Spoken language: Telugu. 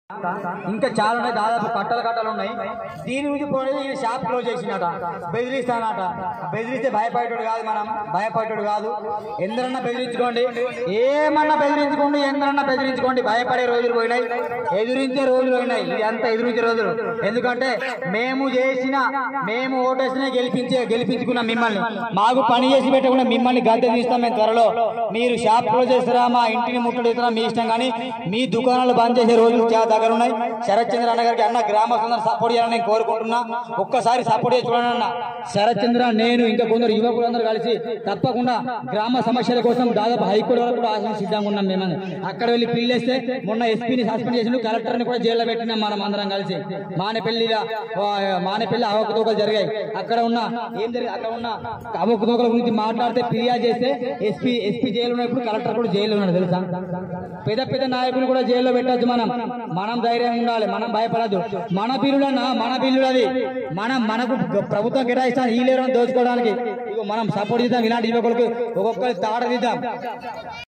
ఇంకా చాలా ఉన్నాయి దాదాపు కట్టలు కట్టలు ఉన్నాయి దీని నుంచి పోయి ఈ షాప్ క్లోజ్ చేసినట బెదిరిస్తానట బెదిరిస్తే భయపడేటోడు కాదు మనం భయపడేటోడు కాదు ఎందరన్నా బెదిరించుకోండి ఏమన్నా బెదిరించుకోండి ఎందరన్నా బెదిరించుకోండి భయపడే రోజులు పోయినాయి ఎదురించే రోజులు పోయినాయి ఇది అంతా ఎదురించే రోజులు ఎందుకంటే మేము చేసిన మేము ఓటేసిన గెలిపించే గెలిపించుకున్న మిమ్మల్ని మాకు పని చేసి పెట్టకుండా మిమ్మల్ని గద్దె తీస్తాం మేము త్వరలో మీరు షాప్ క్లోజ్ చేస్తారా మా ఇంటిని ముట్టడిస్తారా మీ ఇష్టం కానీ మీ దుకాణాలు బంద్ చేసే రోజులు చాలా దగ్గర ఉన్నాయి శరత్ చంద్ర అన్న గారికి అన్న గ్రామస్తులందరూ సపోర్ట్ చేయాలని నేను కోరుకుంటున్నా ఒక్కసారి సపోర్ట్ చేసి చూడండి అన్న శరత్ చంద్ర నేను ఇంకా కొందరు యువకులందరూ కలిసి తప్పకుండా గ్రామ సమస్యల కోసం దాదాపు హైకోర్టు వరకు కూడా ఆశించి సిద్ధంగా ఉన్నాం మేము అక్కడ వెళ్ళి పిల్లేస్తే మొన్న ఎస్పీని సస్పెండ్ చేసిన కలెక్టర్ని కూడా జైల్లో పెట్టినాం మనం అందరం కలిసి మానేపల్లిలో మానేపల్లి అవకతవకలు జరిగాయి అక్కడ ఉన్న ఏం జరిగి అక్కడ ఉన్న అవకతవకల గురించి మాట్లాడితే ఫిర్యాదు చేస్తే ఎస్పీ ఎస్పీ జైలు ఉన్నప్పుడు కలెక్టర్ కూడా జైల్లో ఉన్నాడు తెలుసా పెద్ద పెద్ద నాయకులు కూడా జైల్లో పెట్టొచ్చు మనం మనం ధైర్యం ఉండాలి మనం భయపడద్దు మన బిల్లులన్నా మన బిల్లులు అది మనం మనకు ప్రభుత్వం కేటాయిస్తాను ఈ లేరు దోచుకోవడానికి ఇగో మనం సపోర్ట్ చేద్దాం ఇలాంటి యువకులకు ఒక్కొక్కరి తాడ దిద్దాం